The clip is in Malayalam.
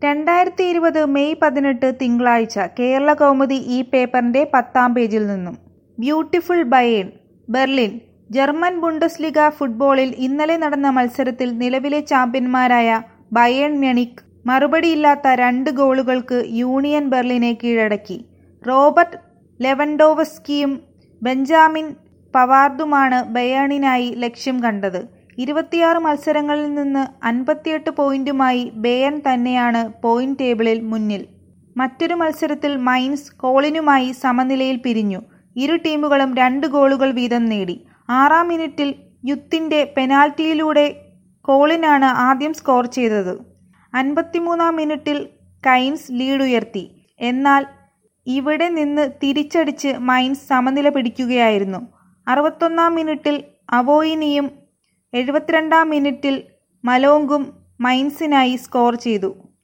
രണ്ടായിരത്തി ഇരുപത് മെയ് പതിനെട്ട് തിങ്കളാഴ്ച കേരളകൗമുദി ഈ പേപ്പറിന്റെ പത്താം പേജിൽ നിന്നും beautiful Bayern Berlin German Bundesliga ഫുട്ബോളിൽ ഇന്നലെ നടന്ന മത്സരത്തിൽ നിലവിലെ ചാമ്പ്യന്മാരായ ബയേൺ മ്യൂണിക്ക് മറുപടിയില്ലാത്ത രണ്ട് ഗോളുകൾക്ക് യൂണിയൻ ബെർലിനെ കീഴടക്കി റോബർട്ട് ലെവൻഡോവസ്കിയും ബെഞ്ചാമിൻ പവാർഡുമാണ് ബയേണിനായി ലക്ഷ്യം കണ്ടത് ഇരുപത്തിയാറ് മത്സരങ്ങളിൽ നിന്ന് അൻപത്തിയെട്ട് പോയിന്റുമായി ബേയൺ തന്നെയാണ് പോയിന്റ് ടേബിളിൽ മുന്നിൽ മറ്റൊരു മത്സരത്തിൽ മൈൻസ് കോളിനുമായി സമനിലയിൽ പിരിഞ്ഞു ഇരു ടീമുകളും രണ്ട് ഗോളുകൾ വീതം നേടി ആറാം മിനിറ്റിൽ യുത്തിന്റെ പെനാൽറ്റിയിലൂടെ കോളിനാണ് ആദ്യം സ്കോർ ചെയ്തത് അൻപത്തിമൂന്നാം മിനിറ്റിൽ കൈൻസ് ലീഡുയർത്തി എന്നാൽ ഇവിടെ നിന്ന് തിരിച്ചടിച്ച് മൈൻസ് സമനില പിടിക്കുകയായിരുന്നു അറുപത്തൊന്നാം മിനിറ്റിൽ അവോയിനിയും എഴുപത്തിരണ്ടാം മിനിറ്റിൽ മലോങ്കും മൈൻസിനായി സ്കോർ ചെയ്തു